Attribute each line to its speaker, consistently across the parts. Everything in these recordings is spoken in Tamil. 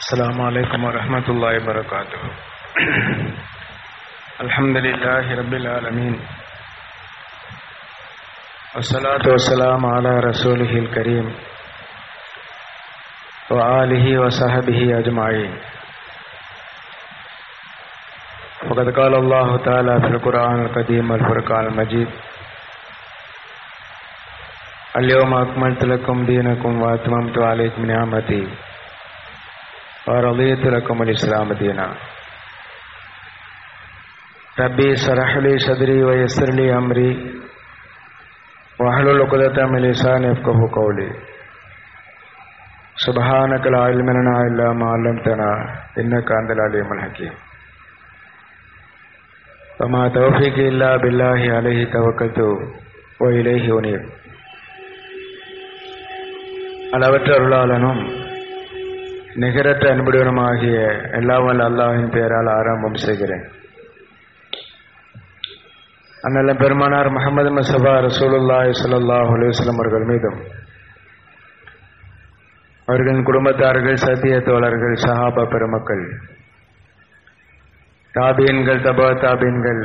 Speaker 1: السلام عليكم ورحمة الله وبركاته الحمد لله رب العالمين والصلاة والسلام على رسوله الكريم وآله وصحبه أجمعين وقد قال الله تعالى في القرآن القديم والفرقان المجيد اليوم أكملت لكم دينكم وأتممت عليكم نعمتي ورضيت لكم الإسلام دينا ربي اشرح لي صدري ويسر لي أمري واحلل عقدة من لساني يفقهوا قولي سبحانك لا علم لنا إلا ما علمتنا إنك أنت العليم الحكيم وما توفيقي إلا بالله عليه توكلت وإليه أنيب அளவற்ற அருளாளனும் நிகரற்ற அன்புடனுமாகிய எல்லாம் வல்ல அல்லாஹின் பெயரால் ஆரம்பம் செய்கிறேன் அண்ணல பெருமானார் முகமது மசபா ரசூலுல்லாஹி ஸல்லல்லாஹு அலைஹி வஸல்லம் அவர்கள் மீதும் அவர்களின் குடும்பத்தார்கள் சத்திய தோழர்கள் சஹாபா பெருமக்கள் தாபீன்கள் தபா தாபீன்கள்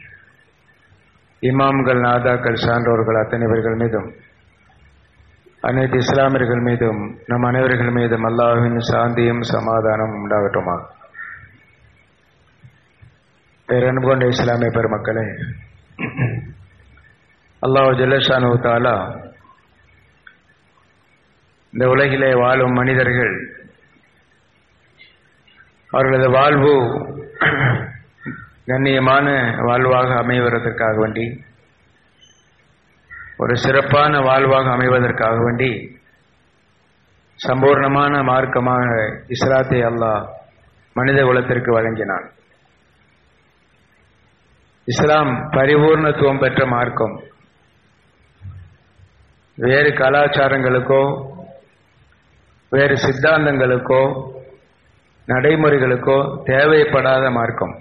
Speaker 1: இமாம்கள் நாதாக்கள் சான்றோர்கள் அத்தனைவர்கள் மீதும் அனைத்து இஸ்லாமியர்கள் மீதும் நம் அனைவர்கள் மீதும் அல்லாஹின் சாந்தியும் சமாதானம் உண்டாகட்டுமா பேரன்பு கொண்ட இஸ்லாமிய பெருமக்களே அல்லாஹ் ஜல்லஷானு தாலா இந்த உலகிலே வாழும் மனிதர்கள் அவர்களது வாழ்வு கண்ணியமான வாழ்வாக அமைவதற்காக வேண்டி ஒரு சிறப்பான வாழ்வாக அமைவதற்காக வேண்டி சம்பூர்ணமான மார்க்கமாக இஸ்லாத்தை அல்லாஹ் மனித குலத்திற்கு வழங்கினான் இஸ்லாம் பரிபூர்ணத்துவம் பெற்ற மார்க்கம் வேறு கலாச்சாரங்களுக்கோ வேறு சித்தாந்தங்களுக்கோ நடைமுறைகளுக்கோ தேவைப்படாத மார்க்கம்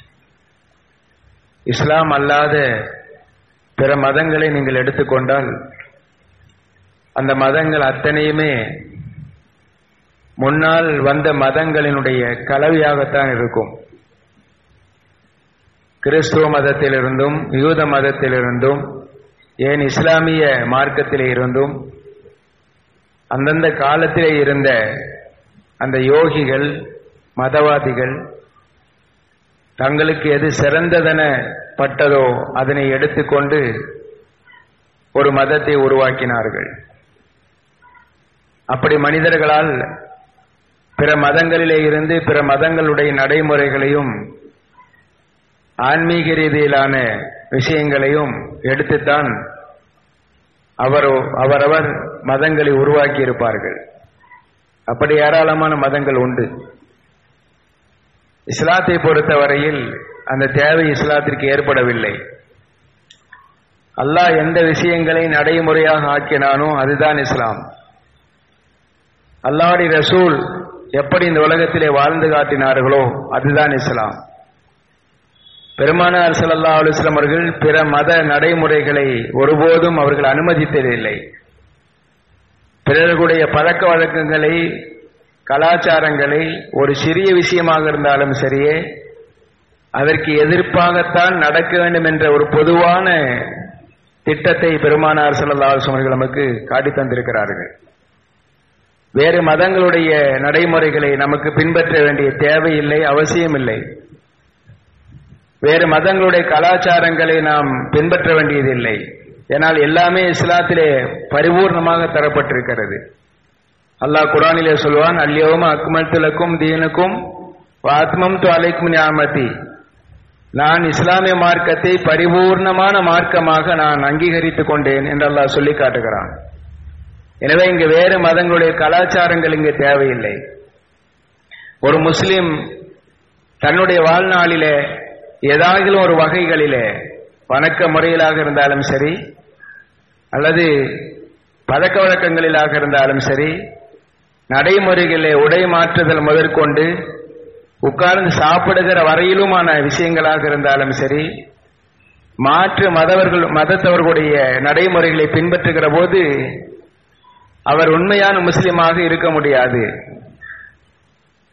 Speaker 1: இஸ்லாம் அல்லாத பிற மதங்களை நீங்கள் எடுத்துக்கொண்டால் அந்த மதங்கள் அத்தனையுமே முன்னால் வந்த மதங்களினுடைய கலவையாகத்தான் இருக்கும் கிறிஸ்துவ மதத்திலிருந்தும் யூத மதத்திலிருந்தும் ஏன் இஸ்லாமிய மார்க்கத்திலே இருந்தும் அந்தந்த காலத்திலே இருந்த அந்த யோகிகள் மதவாதிகள் தங்களுக்கு எது சிறந்ததென பட்டதோ அதனை எடுத்துக்கொண்டு ஒரு மதத்தை உருவாக்கினார்கள் அப்படி மனிதர்களால் பிற மதங்களிலே இருந்து பிற மதங்களுடைய நடைமுறைகளையும் ஆன்மீக ரீதியிலான விஷயங்களையும் எடுத்துத்தான் அவர் அவரவர் மதங்களை உருவாக்கி இருப்பார்கள் அப்படி ஏராளமான மதங்கள் உண்டு இஸ்லாத்தை பொறுத்தவரையில் அந்த தேவை இஸ்லாத்திற்கு ஏற்படவில்லை அல்லாஹ் எந்த விஷயங்களை நடைமுறையாக ஆக்கினானோ அதுதான் இஸ்லாம் அல்லாடி ரசூல் எப்படி இந்த உலகத்திலே வாழ்ந்து காட்டினார்களோ அதுதான் இஸ்லாம் பெருமானார் சல்லா அலுவலம் அவர்கள் பிற மத நடைமுறைகளை ஒருபோதும் அவர்கள் அனுமதித்ததில்லை பிறர்களுடைய பழக்க வழக்கங்களை கலாச்சாரங்களை ஒரு சிறிய விஷயமாக இருந்தாலும் சரியே அதற்கு எதிர்ப்பாகத்தான் நடக்க வேண்டும் என்ற ஒரு பொதுவான திட்டத்தை பெருமானார் செல்லல்லாஸ் அவர்கள் நமக்கு காட்டி தந்திருக்கிறார்கள் வேறு மதங்களுடைய நடைமுறைகளை நமக்கு பின்பற்ற வேண்டிய தேவையில்லை அவசியம் இல்லை வேறு மதங்களுடைய கலாச்சாரங்களை நாம் பின்பற்ற வேண்டியதில்லை ஏனால் எல்லாமே இஸ்லாத்திலே பரிபூர்ணமாக தரப்பட்டிருக்கிறது அல்லாஹ் குரானிலே சொல்வான் அல்யோம அக்மல் துலக்கும் தீனுக்கும் ஆத்மம் து அலைக்கும் ஞாமதி நான் இஸ்லாமிய மார்க்கத்தை பரிபூர்ணமான மார்க்கமாக நான் அங்கீகரித்துக் கொண்டேன் என்று அல்லாஹ் சொல்லி காட்டுகிறான் எனவே இங்கு வேறு மதங்களுடைய கலாச்சாரங்கள் இங்கு தேவையில்லை ஒரு முஸ்லிம் தன்னுடைய வாழ்நாளிலே ஏதாகிலும் ஒரு வகைகளிலே வணக்க முறையிலாக இருந்தாலும் சரி அல்லது பழக்க வழக்கங்களிலாக இருந்தாலும் சரி நடைமுறைகளிலே உடை மாற்றுதல் முதற்கொண்டு உட்கார்ந்து சாப்பிடுகிற வரையிலுமான விஷயங்களாக இருந்தாலும் சரி மாற்று மதவர்கள் மதத்தவர்களுடைய நடைமுறைகளை பின்பற்றுகிற போது அவர் உண்மையான முஸ்லிமாக இருக்க முடியாது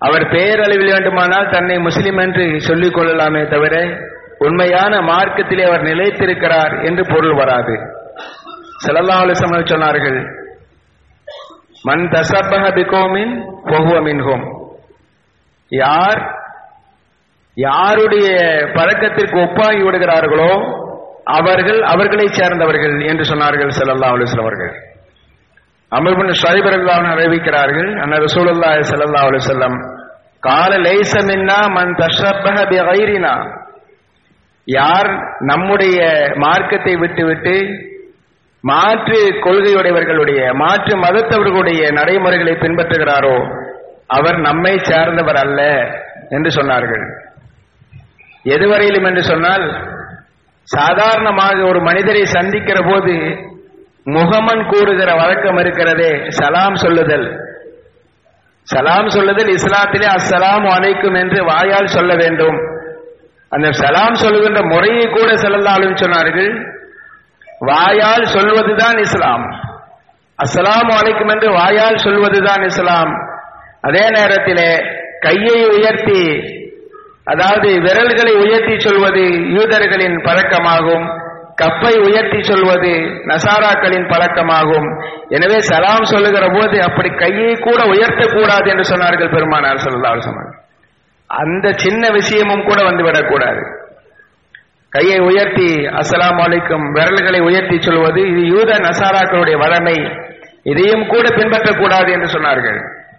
Speaker 1: அவர் பெயரளவில் வேண்டுமானால் தன்னை முஸ்லிம் என்று சொல்லிக் கொள்ளலாமே தவிர உண்மையான மார்க்கத்திலே அவர் நிலைத்திருக்கிறார் என்று பொருள் வராது செல்லல்லாஹ் சொன்னார்கள் மன் தசப்பக பிகோமின் பொகுவ மின்ஹோம் யார் யாருடைய பழக்கத்திற்கு ஒப்பாகி விடுகிறார்களோ அவர்கள் அவர்களை சேர்ந்தவர்கள் என்று சொன்னார்கள் செல்லல்லா அலுவலம் அவர்கள் அமர்பின் ஷைபரல்லான் அறிவிக்கிறார்கள் அன்ன ரசூலுல்லா ஸல்லல்லாஹு அலைஹி வஸல்லம் கால லைஸ மின்னா மன் தஷப்பஹ பிகைரினா யார் நம்முடைய மார்க்கத்தை விட்டுவிட்டு மாற்று கொள்கையுடையவர்களுடைய மாற்று மதத்தவர்களுடைய நடைமுறைகளை பின்பற்றுகிறாரோ அவர் நம்மை சேர்ந்தவர் அல்ல என்று சொன்னார்கள் எதுவரையிலும் என்று சொன்னால் சாதாரணமாக ஒரு மனிதரை சந்திக்கிற போது முகமன் கூறுகிற வழக்கம் இருக்கிறதே சலாம் சொல்லுதல் சலாம் சொல்லுதல் இஸ்லாத்திலே அஸ்ஸலாம் அலைக்கும் என்று வாயால் சொல்ல வேண்டும் அந்த சலாம் சொல்லுகின்ற முறையை கூட செல்லலாலும் சொன்னார்கள் வாயால் சொல்வதுதான் இஸ்லாம் அஸ்ஸலாம் அலைக்கும் என்று வாயால் சொல்வதுதான் இஸ்லாம் அதே நேரத்திலே கையை உயர்த்தி அதாவது விரல்களை உயர்த்தி சொல்வது யூதர்களின் பழக்கமாகும் கப்பை உயர்த்தி சொல்வது நசாராக்களின் பழக்கமாகும் எனவே சலாம் சொல்லுகிற போது அப்படி கையை கூட உயர்த்தக்கூடாது என்று சொன்னார்கள் பெருமானார் சொல்லலாம் சொன்னார் அந்த சின்ன விஷயமும் கூட வந்து விடக்கூடாது கையை உயர்த்தி அஸ்ஸலாமு அலைக்கும் விரல்களை உயர்த்தி சொல்வது இது யூத நசாராக்களுடைய வழமை இதையும் கூட பின்பற்றக்கூடாது என்று சொன்னார்கள்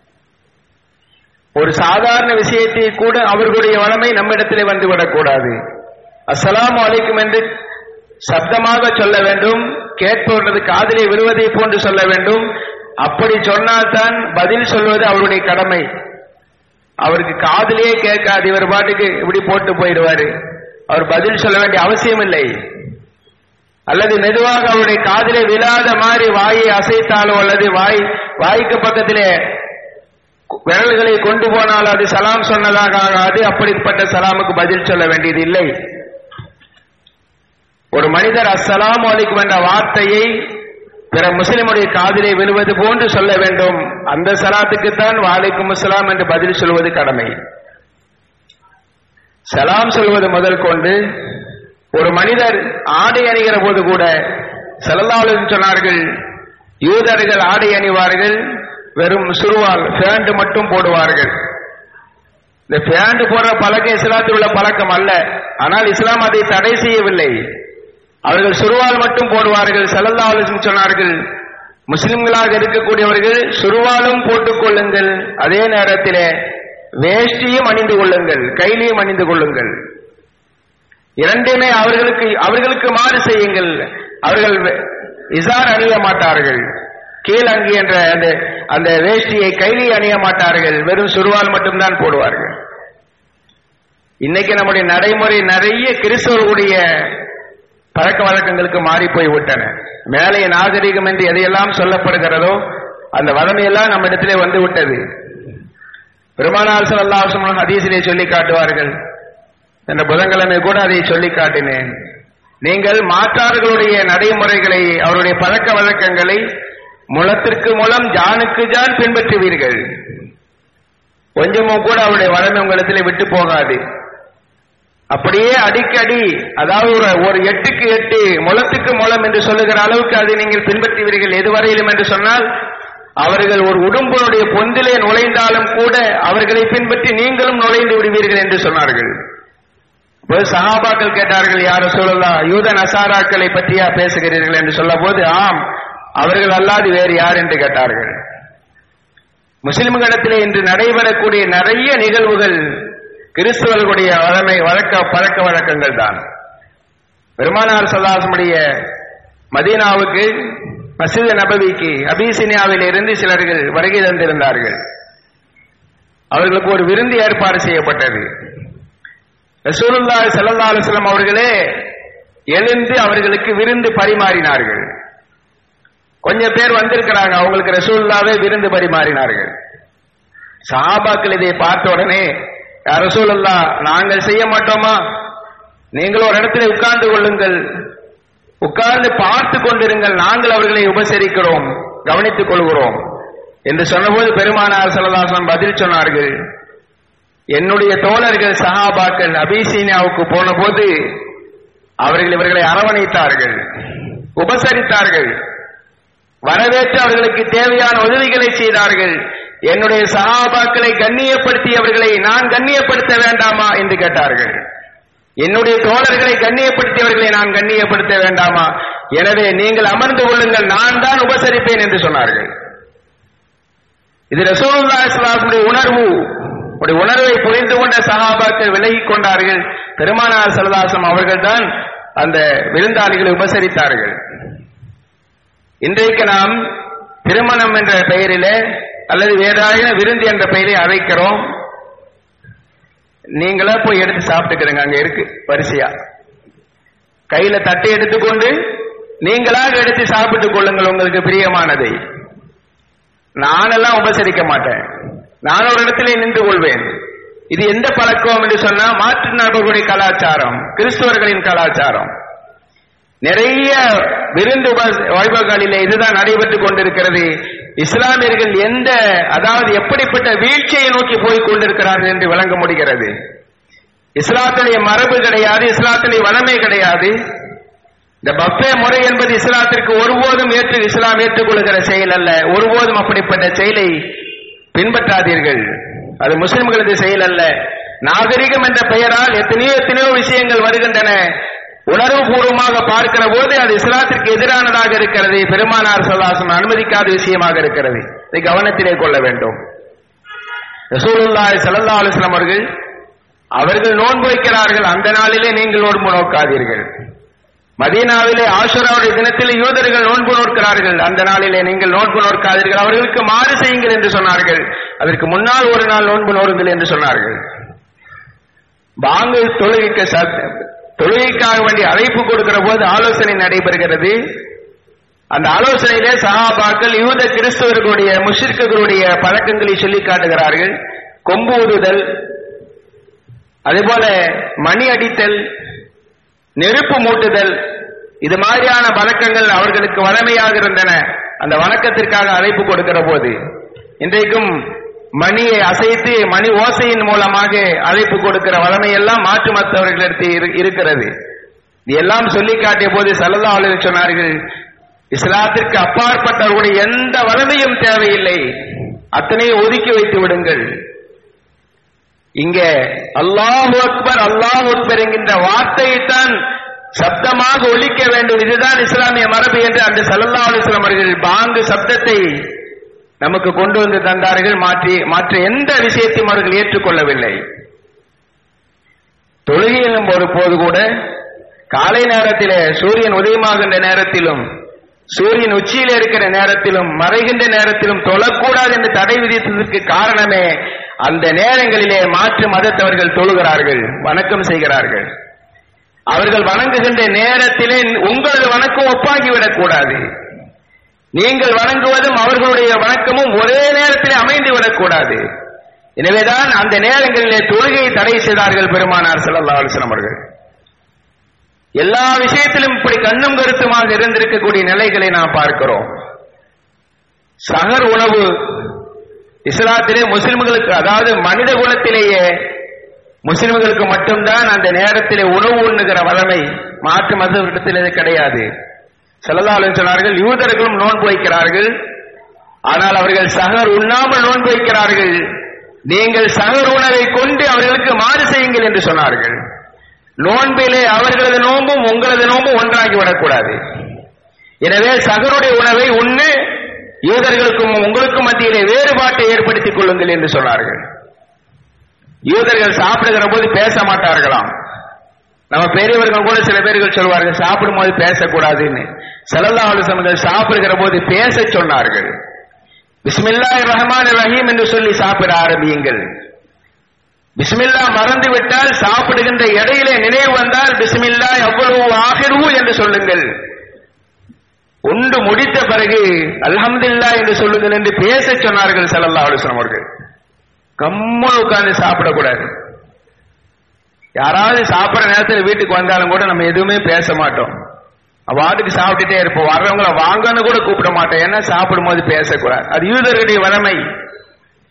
Speaker 1: ஒரு சாதாரண விஷயத்தை கூட அவர்களுடைய வளமை நம்மிடத்திலே வந்து விடக்கூடாது அஸ்ஸலாமு அலைக்கும் என்று சப்தமாக சொல்ல வேண்டும் கேட்பவர்களது காதிலே விழுவதை போன்று சொல்ல வேண்டும் அப்படி சொன்னால்தான் பதில் சொல்வது அவருடைய கடமை அவருக்கு காதிலேயே கேட்காது இவர் பாட்டுக்கு இப்படி போட்டு போயிடுவாரு அவர் பதில் சொல்ல வேண்டிய அவசியம் இல்லை அல்லது மெதுவாக அவருடைய காதிலே விழாத மாதிரி வாயை அசைத்தாலோ அல்லது வாய் வாய்க்கு பக்கத்திலே விரல்களை கொண்டு போனால் அது சலாம் சொன்னதாக ஆகாது அப்படிப்பட்ட சலாமுக்கு பதில் சொல்ல வேண்டியது இல்லை ஒரு மனிதர் அஸ்ஸலாமு அலைக்கும் என்ற வார்த்தையை பிற முஸ்லிமுடைய காதிலே விழுவது போன்று சொல்ல வேண்டும் அந்த சலாத்துக்குத்தான் வாலைக்கும் அஸ்ஸலாம் என்று பதில் சொல்வது கடமை சலாம் சொல்வது முதல் கொண்டு ஒரு மனிதர் ஆடை அணிகிற போது கூட செல்லல்லாலும் சொன்னார்கள் யூதர்கள் ஆடை அணிவார்கள் வெறும் சுருவால் பேண்ட் மட்டும் போடுவார்கள் இந்த பேண்ட் போடுற பழக்கம் இஸ்லாத்தில் உள்ள பழக்கம் அல்ல ஆனால் இஸ்லாம் அதை தடை செய்யவில்லை அவர்கள் சுருவால் மட்டும் போடுவார்கள் செல்லல்லா சொன்னார்கள் முஸ்லிம்களாக இருக்கக்கூடியவர்கள் சுருவாலும் போட்டுக் கொள்ளுங்கள் அதே நேரத்திலே வேஷ்டியும் அணிந்து கொள்ளுங்கள் கைலியும் அணிந்து கொள்ளுங்கள் இரண்டுமே அவர்களுக்கு அவர்களுக்கு மாறு செய்யுங்கள் அவர்கள் இசார் அணிய மாட்டார்கள் கீழங்கி என்ற அந்த அந்த வேஷ்டியை கைலி அணிய மாட்டார்கள் வெறும் சுருவால் மட்டும்தான் போடுவார்கள் இன்னைக்கு நம்முடைய நடைமுறை நிறைய கிறிஸ்தவர்களுடைய பழக்க வழக்கங்களுக்கு மாறி போய் விட்டன மேலே நாகரிகம் என்று எதையெல்லாம் சொல்லப்படுகிறதோ அந்த வளமையெல்லாம் நம்ம இடத்திலே வந்து விட்டது பெருமானார் சல்லாஹம் ஹதீசிலே சொல்லி காட்டுவார்கள் என்ற புதன்கிழமை கூட அதை சொல்லி காட்டினேன் நீங்கள் மாற்றார்களுடைய நடைமுறைகளை அவருடைய பழக்க வழக்கங்களை முளத்திற்கு முளம் ஜானுக்கு ஜான் பின்பற்றுவீர்கள் கொஞ்சமும் கூட அவருடைய வளமை உங்களிடத்தில் விட்டு போகாது அப்படியே அடிக்கடி அதாவது ஒரு ஒரு எட்டுக்கு எட்டு முளத்துக்கு முளம் என்று சொல்லுகிற அளவுக்கு அதை நீங்கள் பின்பற்றுவீர்கள் எதுவரையிலும் என்று சொன்னால் அவர்கள் ஒரு உடும்பனுடைய பொந்திலே நுழைந்தாலும் கூட அவர்களை பின்பற்றி நீங்களும் நுழைந்து விடுவீர்கள் என்று சொன்னார்கள் ஒரு சகாபாக்கள் கேட்டார்கள் யார சொல்லலாம் யூத நசாராக்களை பற்றியா பேசுகிறீர்கள் என்று சொல்ல போது ஆம் அவர்கள் அல்லாது வேறு யார் என்று கேட்டார்கள் முஸ்லிம்களிடத்திலே இன்று நடைபெறக்கூடிய நிறைய நிகழ்வுகள் கிறிஸ்தவர்களுடைய வழமை வழக்க பழக்க வழக்கங்கள் தான் பெருமானார் சல்லாசமுடைய மதீனாவுக்கு மசீத நபவிக்கு அபிசினியாவில் இருந்து சிலர்கள் வருகை தந்திருந்தார்கள் அவர்களுக்கு ஒரு விருந்து ஏற்பாடு செய்யப்பட்டது ரசூலுல்லா சல்லா அலுவலம் அவர்களே எழுந்து அவர்களுக்கு விருந்து பரிமாறினார்கள் கொஞ்சம் பேர் வந்திருக்கிறாங்க அவங்களுக்கு ரசூல்லாவே விருந்து பரிமாறினார்கள் சஹாபாக்கள் இதை பார்த்த உடனே ரசூலுல்லா நாங்கள் செய்ய மாட்டோமா நீங்கள் ஒரு இடத்துல உட்கார்ந்து கொள்ளுங்கள் உட்கார்ந்து பார்த்து கொண்டிருங்கள் நாங்கள் அவர்களை உபசரிக்கிறோம் கவனித்துக் கொள்கிறோம் என்று சொன்னபோது பெருமானார் சல்லதாசன் பதில் சொன்னார்கள் என்னுடைய தோழர்கள் சஹாபாக்கள் அபிசீனியாவுக்கு போன போது அவர்கள் இவர்களை அரவணைத்தார்கள் உபசரித்தார்கள் வரவேற்று அவர்களுக்கு தேவையான உதவிகளை செய்தார்கள் என்னுடைய சகாபாக்களை கண்ணியப்படுத்தி அவர்களை நான் கண்ணியப்படுத்த வேண்டாமா என்று கேட்டார்கள் என்னுடைய தோழர்களை கண்ணியப்படுத்தியவர்களை நான் கண்ணியப்படுத்த வேண்டாமா எனவே நீங்கள் அமர்ந்து கொள்ளுங்கள் நான் தான் உபசரிப்பேன் என்று சொன்னார்கள் இது ரசூலுல்லா இஸ்லாமுடைய உணர்வு உடைய உணர்வை புரிந்து கொண்ட சகாபாக்கள் விலகிக் கொண்டார்கள் பெருமானார் சரதாசம் அவர்கள்தான் அந்த விருந்தாளிகளை உபசரித்தார்கள் இன்றைக்கு நாம் திருமணம் என்ற பெயரிலே அல்லது வேறாயின விருந்து என்ற பெயரை அழைக்கிறோம் நீங்களா போய் எடுத்து சாப்பிட்டுக்கிறங்க அங்க இருக்கு வரிசையா கையில தட்டை எடுத்துக்கொண்டு நீங்களாக எடுத்து சாப்பிட்டுக் கொள்ளுங்கள் உங்களுக்கு பிரியமானதை நானெல்லாம் உபசரிக்க மாட்டேன் நான் ஒரு இடத்திலே நின்று கொள்வேன் இது எந்த பழக்கம் என்று சொன்னா மாற்று நபர்களுடைய கலாச்சாரம் கிறிஸ்துவர்களின் கலாச்சாரம் நிறைய விருந்து உப- வைபவங்களிலே இதுதான் நடைபெற்றுக் கொண்டிருக்கிறது இஸ்லாமியர்கள் எந்த அதாவது எப்படிப்பட்ட வீழ்ச்சியை நோக்கி போய் கொண்டிருக்கிறார்கள் என்று விளங்க முடிகிறது இஸ்லாத்துடைய மரபு கிடையாது இஸ்லாத்துடைய வளமை கிடையாது இந்த பஃபே முறை என்பது இஸ்லாத்திற்கு ஒருபோதும் ஏற்று இஸ்லாம் ஏற்றுக்கொள்கிற செயல் அல்ல ஒருபோதும் அப்படிப்பட்ட செயலை பின்பற்றாதீர்கள் அது முஸ்லிம்களது செயல் அல்ல நாகரிகம் என்ற பெயரால் எத்தனையோ எத்தனையோ விஷயங்கள் வருகின்றன உணர்வுபூர்வமாக பார்க்கிற போது அது இஸ்லாத்திற்கு எதிரானதாக இருக்கிறது பெருமானார் சல்லாசம் அனுமதிக்காத விஷயமாக இருக்கிறது இதை கவனத்திலே கொள்ள வேண்டும் ரசூலுல்லாஹி ஸல்லல்லாஹு அலைஹி வஸல்லம் அவர்கள் அவர்கள் நோன்பு வைக்கிறார்கள் அந்த நாளிலே நீங்கள் நோன்பு நோக்காதீர்கள் மதீனாவிலே ஆஷுராவுடைய தினத்தில் யூதர்கள் நோன்பு நோக்கிறார்கள் அந்த நாளிலே நீங்கள் நோன்பு நோக்காதீர்கள் அவர்களுக்கு மாறு செய்யுங்கள் என்று சொன்னார்கள் அதற்கு முன்னால் ஒரு நாள் நோன்பு நோருங்கள் என்று சொன்னார்கள் பாங்கு தொழுகைக்கு சத்- தொழுகைக்காக வேண்டிய அழைப்பு கொடுக்கிற போது ஆலோசனை நடைபெறுகிறது அந்த ஆலோசனையிலே சஹாபாக்கள் யூத கிறிஸ்தவர்களுடைய முஷிர்க்குகளுடைய பழக்கங்களை சொல்லி காட்டுகிறார்கள் கொம்பு ஊதுதல் அதேபோல மணி அடித்தல் நெருப்பு மூட்டுதல் இது மாதிரியான வழக்கங்கள் அவர்களுக்கு வளமையாக இருந்தன அந்த வணக்கத்திற்காக அழைப்பு கொடுக்கிற போது இன்றைக்கும் மணியை அசைத்து மணி ஓசையின் மூலமாக அழைப்பு கொடுக்கிற வளமையெல்லாம் மாற்று மற்றவர்களிடத்தில் இரு- இருக்கிறது இது எல்லாம் சொல்லி காட்டிய போது சல்லல்லா அலைஹி சொன்னார்கள் இஸ்லாத்திற்கு அப்பாற்பட்டவர்களுடைய எந்த வளமையும் தேவையில்லை அத்தனையும் ஒதுக்கி வைத்து விடுங்கள் இங்க அல்லாஹு அக்பர் அல்லாஹு அக்பர் என்கின்ற வார்த்தையைத்தான் சப்தமாக ஒலிக்க வேண்டும் இதுதான் இஸ்லாமிய மரபு என்று அந்த சல்லல்லாஹு அலைஹி வஸல்லம் அவர்கள் பாங்கு சப்தத்தை நமக்கு கொண்டு வந்து தந்தார்கள் மாற்றி மற்ற எந்த விஷயத்தையும் அவர்கள் ஏற்றுக்கொள்ளவில்லை தொழுகை என்னும் ஒரு போது கூட காலை நேரத்திலே சூரியன் உதயமாகின்ற நேரத்திலும் சூரியன் உச்சியில் இருக்கிற நேரத்திலும் மறைகின்ற நேரத்திலும் தொழக்கூடாது என்று தடை விதித்ததற்கு காரணமே அந்த நேரங்களிலே மாற்று மதத்தவர்கள் தொழுகிறார்கள் வணக்கம் செய்கிறார்கள் அவர்கள் வணங்குகின்ற நேரத்திலே உங்களது வணக்கம் ஒப்பாகிவிடக் கூடாது நீங்கள் வணங்குவதும் அவர்களுடைய வணக்கமும் ஒரே நேரத்திலே அமைந்து விடக்கூடாது எனவேதான் அந்த நேரங்களிலே தொழுகையை தடை செய்தார்கள் பெருமானார் ஸல்லல்லாஹு அலைஹி வஸல்லம் அவர்கள் எல்லா விஷயத்திலும் இப்படி கண்ணும் கருத்துமாக இருந்திருக்கக்கூடிய நிலைகளை நாம் பார்க்கிறோம் சகர் உணவு இஸ்லாத்திலே முஸ்லிம்களுக்கு அதாவது மனித குலத்திலேயே முஸ்லிம்களுக்கு மட்டும்தான் அந்த நேரத்திலே உணவு உண்ணுகிற வளமை மாற்று மதத்திலே கிடையாது செல்லதாலும் சொன்னார்கள் யூதர்களும் நோன்பு வைக்கிறார்கள் ஆனால் அவர்கள் சகர் உண்ணாமல் நோன்பு வைக்கிறார்கள் நீங்கள் சகர் உணவை கொண்டு அவர்களுக்கு மாறு செய்யுங்கள் என்று சொன்னார்கள் நோன்பிலே அவர்களது நோன்பும் உங்களது நோன்பும் ஒன்றாகி விடக்கூடாது எனவே சகருடைய உணவை உண்ணு யூதர்களுக்கும் உங்களுக்கும் மத்தியிலே வேறுபாட்டை ஏற்படுத்திக் கொள்ளுங்கள் என்று சொன்னார்கள் யூதர்கள் சாப்பிடுகிற போது பேச மாட்டார்களாம் நம்ம பெரியவர்கள் கூட சில பேர்கள் சொல்வார்கள் சாப்பிடும் போது பேசக்கூடாதுன்னு செல்லல்லா அலுவலர்கள் சாப்பிடுகிற போது பேச சொன்னார்கள் பிஸ்மில்லாஹ் ரஹ்மான் ரஹீம் என்று சொல்லி சாப்பிட ஆரம்பியுங்கள் பிஸ்மில்லா மறந்து விட்டால் சாப்பிடுகின்ற இடையிலே நினைவு வந்தால் பிஸ்மில்லா எவ்வளவு ஆகிருவு என்று சொல்லுங்கள் உண்டு முடித்த பிறகு அல்ஹம்துலில்லா என்று சொல்லுங்கள் என்று பேச சொன்னார்கள் ஸல்லல்லாஹு அலைஹி வஸல்லம் அவர்கள் கம்முன்னு உட்கார்ந்து சாப்பிடக்கூடாது யாராவது சாப்பிடுற நேரத்தில் வீட்டுக்கு வந்தாலும் கூட நம்ம எதுவுமே பேச மாட்டோம் வாட்டுக்கு சாப்பிட்டுட்டே இருப்போம் வர்றவங்கள வாங்கன்னு கூட கூப்பிட மாட்டோம் ஏன்னா சாப்பிடும் போது பேசக்கூடாது அது யூதர்களுடைய வளமை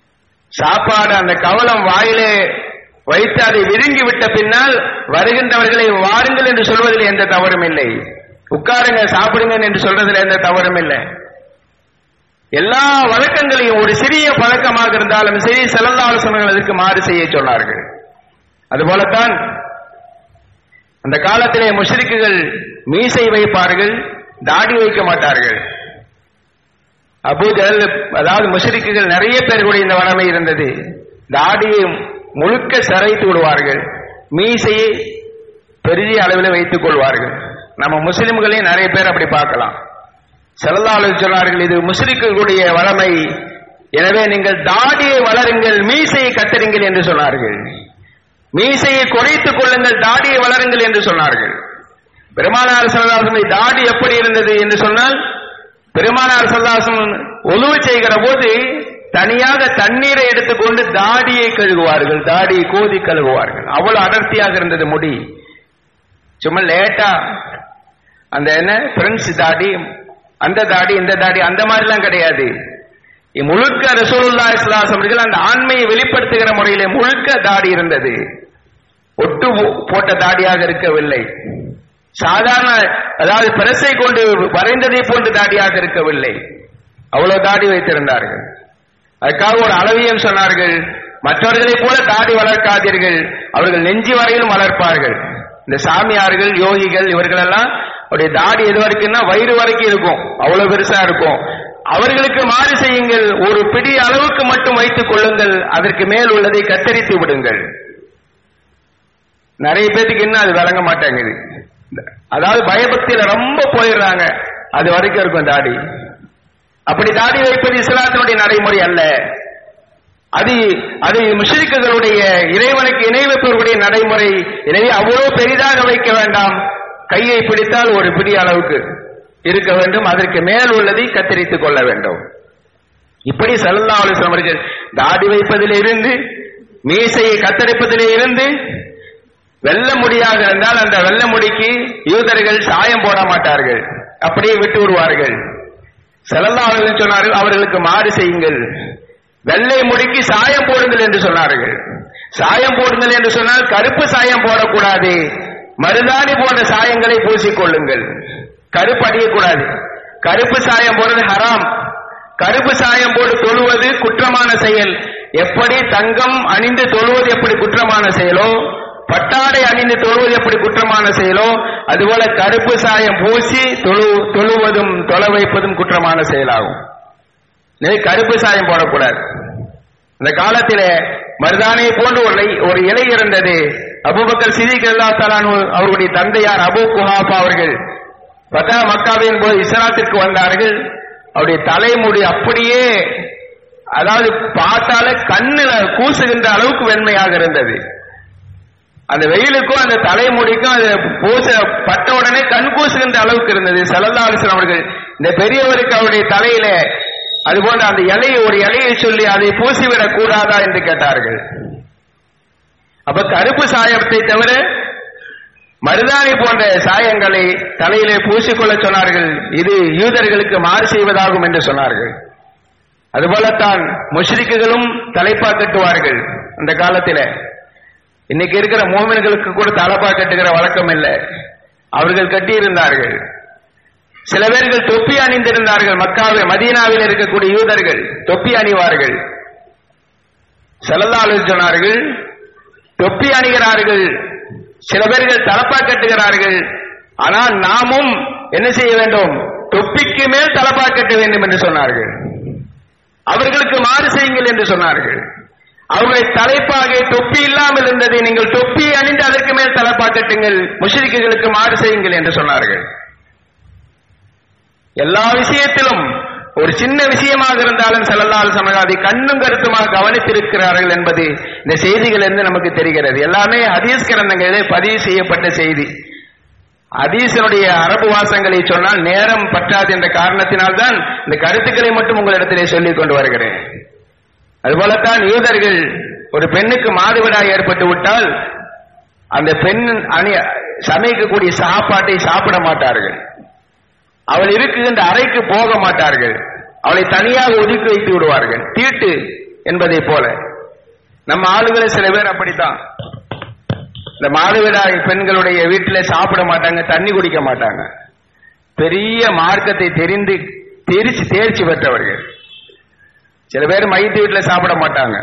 Speaker 1: சாப்பாடு அந்த கவலம் வாயிலே வைத்து அதை விழுங்கி விட்ட பின்னால் வருகின்றவர்களை வாருங்கள் என்று சொல்வதில் எந்த தவறும் இல்லை உட்காருங்க சாப்பிடுங்க என்று சொல்றதில் எந்த தவறும் இல்லை எல்லா வழக்கங்களையும் ஒரு சிறிய பழக்கமாக இருந்தாலும் சரி சிறந்த ஆலோசனைகள் அதற்கு மாறு செய்ய சொன்னார்கள் அதுபோலத்தான் அந்த காலத்திலே முஷ்ரிக்குகள் மீசை வைப்பார்கள் தாடி வைக்க மாட்டார்கள் அபூஜல் அதாவது முஷ்ரிக்குகள் நிறைய பேர்களுடைய இந்த வளமை இருந்தது தாடியை முழுக்க சிறைத்து விடுவார்கள் மீசையை பெரிய அளவில் வைத்துக் கொள்வார்கள் நம்ம முஸ்லிம்களையும் நிறைய பேர் அப்படி பார்க்கலாம் செல்லல்லாளு சொன்னார்கள் இது முஸ்லிம்களுடைய வளமை எனவே நீங்கள் தாடியை வளருங்கள் மீசையை கத்தருங்கள் என்று சொன்னார்கள் மீசையை குறைத்துக் கொள்ளுங்கள் தாடியை வளருங்கள் என்று சொன்னார்கள் பெருமானார் சல்லாசனுடைய தாடி எப்படி இருந்தது என்று சொன்னால் பெருமானார் சல்லாசன் ஒழுவு செய்கிற போது தனியாக தண்ணீரை எடுத்துக்கொண்டு தாடியை கழுகுவார்கள் தாடியை கோதி கழுகுவார்கள் அவ்வளவு அடர்த்தியாக இருந்தது முடி சும்மா லேட்டா அந்த என்ன பிரெஞ்ச் தாடி அந்த தாடி இந்த தாடி அந்த மாதிரிலாம் கிடையாது முழுக்க ரசூலுல்லா இஸ்லாஸ் அவர்கள் அந்த ஆண்மையை வெளிப்படுத்துகிற முறையிலே முழுக்க தாடி இருந்தது ஒட்டு போட்ட தாடியாக இருக்கவில்லை சாதாரண அதாவது பிரசை கொண்டு வரைந்ததை போன்று தாடியாக இருக்கவில்லை அவ்வளவு தாடி வைத்திருந்தார்கள் அதுக்காக ஒரு அளவியம் சொன்னார்கள் மற்றவர்களைப் போல தாடி வளர்க்காதீர்கள் அவர்கள் நெஞ்சி வரையிலும் வளர்ப்பார்கள் இந்த சாமியார்கள் யோகிகள் இவர்கள் எல்லாம் அவருடைய தாடி எது வரைக்கும்னா வயிறு வரைக்கும் இருக்கும் அவ்வளவு பெருசா இருக்கும் அவர்களுக்கு மாறு செய்யுங்கள் ஒரு பிடி அளவுக்கு மட்டும் வைத்துக் கொள்ளுங்கள் அதற்கு மேல் உள்ளதை கத்தரித்து விடுங்கள் நிறைய பேத்துக்கு இன்னும் அது விளங்க மாட்டேங்குது அதாவது பயபக்தியில ரொம்ப போயிடுறாங்க அது வரைக்கும் இருக்கும் தாடி அப்படி தாடி வைப்பது இஸ்லாத்தினுடைய நடைமுறை அல்ல அது அது முஷ்ரிக்குகளுடைய இறைவனுக்கு இணை வைப்பவர்களுடைய நடைமுறை எனவே அவ்வளவு பெரிதாக வைக்க வேண்டாம் கையை பிடித்தால் ஒரு பிடி அளவுக்கு இருக்க வேண்டும் அதற்கு மேல் உள்ளதை கத்தரித்துக் கொள்ள வேண்டும் இப்படி சல்லா அலுவலம் அவர்கள் தாடி வைப்பதில் இருந்து மீசையை கத்தரிப்பதிலே இருந்து வெள்ள முடியாக இருந்தால் அந்த வெள்ள முடிக்கு யூதர்கள் சாயம் போட மாட்டார்கள் அப்படியே விட்டு விடுவார்கள் செல்லல்லா அவர்கள் சொன்னார்கள் அவர்களுக்கு மாறு செய்யுங்கள் வெள்ளை முடிக்கு சாயம் போடுங்கள் என்று சொன்னார்கள் சாயம் போடுங்கள் என்று சொன்னால் கருப்பு சாயம் போடக்கூடாது மருதாணி போன்ற சாயங்களை பூசிக்கொள்ளுங்கள் கருப்பு அடியக்கூடாது கருப்பு சாயம் போடுறது ஹராம் கருப்பு சாயம் போட்டு தொழுவது குற்றமான செயல் எப்படி தங்கம் அணிந்து தொழுவது எப்படி குற்றமான செயலோ பட்டாடை அணிந்து தொழுவது எப்படி குற்றமான செயலோ அதுபோல கருப்பு சாயம் பூசி தொழு தொழுவதும் தொலை வைப்பதும் குற்றமான செயலாகும் எனவே கருப்பு சாயம் போடக்கூடாது இந்த காலத்திலே மருதானையை போன்று ஒரு ஒரு இலை இருந்தது அபுபக்கர் சிதிக் அல்லா தலான் அவருடைய தந்தையார் அபு குஹாபா அவர்கள் பத்தா மக்காவின் போது இஸ்லாத்திற்கு வந்தார்கள் அவருடைய தலைமுடி அப்படியே அதாவது பார்த்தால கண்ணுல கூசுகின்ற அளவுக்கு வெண்மையாக இருந்தது அந்த வெயிலுக்கும் அந்த தலைமுடிக்கும் அது பூச பட்ட உடனே கண் கூசுகின்ற அளவுக்கு இருந்தது சல்லல்லா அலிஸ்லாம் அவர்கள் இந்த பெரியவருக்கு அவருடைய தலையில அதுபோன்ற அந்த இலையை ஒரு இலையை சொல்லி அதை பூசிவிடக் கூடாதா என்று கேட்டார்கள் அப்ப கருப்பு சாயத்தை தவிர மருதாணி போன்ற சாயங்களை தலையிலே பூசிக்கொள்ள சொன்னார்கள் இது யூதர்களுக்கு மாறு செய்வதாகும் என்று சொன்னார்கள் அதுபோலத்தான் முஷ்ரிக்குகளும் தலைப்பா கட்டுவார்கள் அந்த காலத்தில இன்னைக்கு இருக்கிற மோமின்களுக்கு கூட தலப்பா கட்டுகிற வழக்கம் இல்லை அவர்கள் கட்டியிருந்தார்கள் சில பேர்கள் தொப்பி அணிந்திருந்தார்கள் மக்காவில் மதீனாவில் இருக்கக்கூடிய யூதர்கள் தொப்பி அணிவார்கள் செல்லல்லா சொன்னார்கள் தொப்பி அணிகிறார்கள் சில பேர்கள் தலப்பா கட்டுகிறார்கள் ஆனால் நாமும் என்ன செய்ய வேண்டும் தொப்பிக்கு மேல் தலப்பா கட்ட வேண்டும் என்று சொன்னார்கள் அவர்களுக்கு மாறு செய்யுங்கள் என்று சொன்னார்கள் அவர்களை தலைப்பாக தொப்பி இல்லாமல் இருந்ததை நீங்கள் தொப்பி அணிந்து அதற்கு மேல் தலைப்பா கட்டுங்கள் முஷரிக்குகளுக்கு மாறு செய்யுங்கள் என்று சொன்னார்கள் எல்லா விஷயத்திலும் ஒரு சின்ன விஷயமாக இருந்தாலும் செல்லல்லால் சமகாதி கண்ணும் கருத்துமாக கவனித்திருக்கிறார்கள் என்பது இந்த செய்திகள் இருந்து நமக்கு தெரிகிறது எல்லாமே ஹதீஸ் கிரந்தங்களிலே பதிவு செய்யப்பட்ட செய்தி ஹதீஸனுடைய அரபு வாசங்களை சொன்னால் நேரம் பற்றாது என்ற காரணத்தினால்தான் இந்த கருத்துக்களை மட்டும் உங்களிடத்திலே சொல்லிக் கொண்டு வருகிறேன் அதுபோலத்தான் யூதர்கள் ஒரு பெண்ணுக்கு மாதவிடாய் ஏற்பட்டு விட்டால் அந்த பெண் அணி சமைக்கக்கூடிய சாப்பாட்டை சாப்பிட மாட்டார்கள் அவள் இருக்குகின்ற அறைக்கு போக மாட்டார்கள் அவளை தனியாக ஒதுக்கி வைத்து விடுவார்கள் தீட்டு என்பதை போல நம்ம ஆளுகளை சில பேர் அப்படித்தான் இந்த மாதவிடாய் பெண்களுடைய வீட்டில சாப்பிட மாட்டாங்க தண்ணி குடிக்க மாட்டாங்க பெரிய மார்க்கத்தை தெரிந்து தெரிச்சு தேர்ச்சி பெற்றவர்கள் சில பேர் மையத்து வீட்டுல சாப்பிட மாட்டாங்க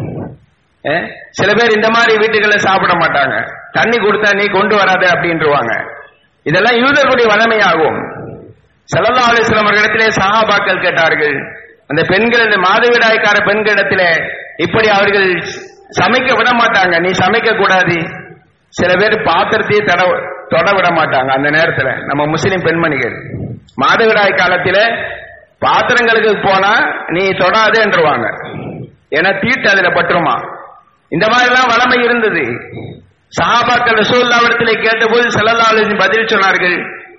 Speaker 1: அஹ், சில பேர் இந்த மாதிரி வீட்டுகள்ல சாப்பிட மாட்டாங்க தண்ணி கொடுத்தா நீ கொண்டு வராத அப்படின்றவாங்க இதெல்லாம் யூதர்களுடைய வளமையாகும் செல்லல்லா அலிஸ்லாம் அவர்களிடத்திலே சஹாபாக்கள் கேட்டார்கள் அந்த பெண்கள் இந்த மாதவிடாய்க்கார பெண்களிடத்திலே இப்படி அவர்கள் சமைக்க விட மாட்டாங்க நீ சமைக்க கூடாது சில பேர் பாத்திரத்தையே தட தொட விட மாட்டாங்க அந்த நேரத்துல நம்ம முஸ்லிம் பெண்மணிகள் மாதவிடாய் காலத்தில பாத்திரங்களுக்கு போனா நீ தொடாதேன்றவாங்க ஏன்னா தீட்டு அதுல பட்டுருமா இந்த மாதிரி எல்லாம் வளமை இருந்தது சஹாபாக்கள் ரசூல்லாவிடத்திலே கேட்டபோது ஸல்லல்லாஹு அலைஹி வஸல்லம் பதில் சொன்னார்கள்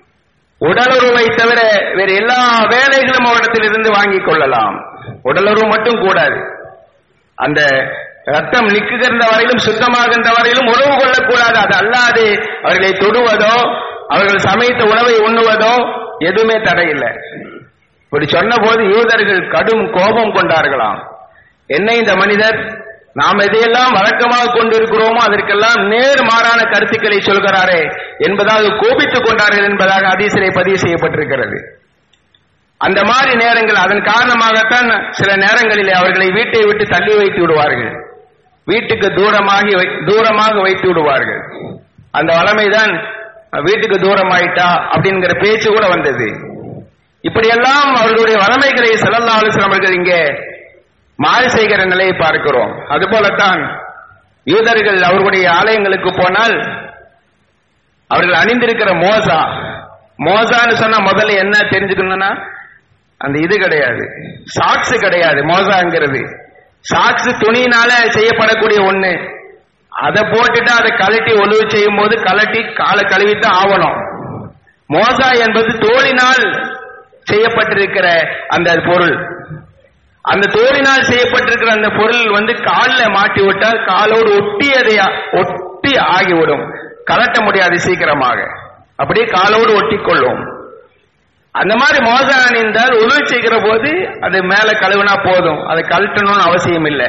Speaker 1: உடலுறவை தவிர வேறு எல்லா வேலைகளும் அவரிடத்தில் இருந்து வாங்கிக் கொள்ளலாம் உடலுறவு மட்டும் கூடாது அந்த ரத்தம் நிக்குகின்ற வரையிலும் சுத்தமாகின்ற வரையிலும் உறவு கொள்ளக்கூடாது அது அல்லாது அவர்களை தொடுவதோ அவர்கள் சமைத்த உணவை உண்ணுவதோ எதுவுமே தடையில்லை இப்படி சொன்ன போது யூதர்கள் கடும் கோபம் கொண்டார்களாம் என்ன இந்த மனிதர் நாம் எதையெல்லாம் வழக்கமாக கொண்டிருக்கிறோமோ அதற்கெல்லாம் நேர் மாறான கருத்துக்களை சொல்கிறாரே என்பதாக கோபித்துக் கொண்டார்கள் என்பதாக அதிசலை பதிவு செய்யப்பட்டிருக்கிறது அந்த மாதிரி நேரங்கள் அதன் காரணமாகத்தான் சில நேரங்களிலே அவர்களை வீட்டை விட்டு தள்ளி வைத்து விடுவார்கள் வீட்டுக்கு தூரமாகி வை- தூரமாக வைத்து விடுவார்கள் அந்த வளமைதான் வீட்டுக்கு தூரமாயிட்டா அப்படிங்கிற பேச்சு கூட வந்தது இப்படியெல்லாம் அவர்களுடைய வளமைகளை செல்லல்லா அலுவலம் அவர்கள் இங்கே மாறு செய்கிற நிலையை பார்க்கிறோம் அதுபோலத்தான் யூதர்கள் அவர்களுடைய ஆலயங்களுக்கு போனால் அவர்கள் அணிந்திருக்கிற மோசா மோசான்னு சொன்னா முதல்ல என்ன தெரிஞ்சுக்கணும்னா அந்த இது கிடையாது சாக்ஸ் கிடையாது மோசாங்கிறது சாக்ஸ் துணியினால செய்யப்படக்கூடிய ஒண்ணு அதை போட்டுட்டு அதை கழட்டி ஒழுவு செய்யும் போது கழட்டி காலை கழுவித்தான் ஆவணும் மோசா என்பது தோளினால் செய்யப்பட்டிருக்கிற அந்த பொருள் அந்த தோலினால் செய்யப்பட்டிருக்கிற அந்த பொருள் வந்து காலில் மாட்டி விட்டால் காலோடு ஒட்டி அதை ஒட்டி ஆகிவிடும் கலட்ட முடியாது சீக்கிரமாக அப்படியே காலோடு ஒட்டி கொள்ளும் அந்த மாதிரி மோசம் அணிந்தால் உதவி செய்கிற போது அது மேல கழுவினா போதும் அதை கழட்டணும்னு அவசியம் இல்லை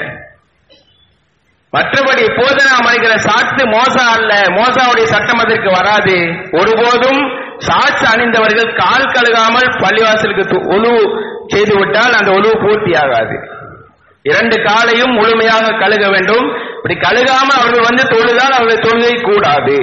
Speaker 1: மற்றபடி இப்போது நாம் அணிகிற சாட்சி மோசா அல்ல மோசாவுடைய சட்டம் அதற்கு வராது ஒருபோதும் சாட்சி அணிந்தவர்கள் கால் கழுகாமல் பள்ளிவாசலுக்கு து- ஒழுவு செய்து விட்டால் அந்த ஒழுவு பூர்த்தியாகாது இரண்டு காலையும் முழுமையாக கழுக வேண்டும் இப்படி கழுகாம அவர்கள் வந்து தொழுதால் அவர்கள் தொழுகை கூடாது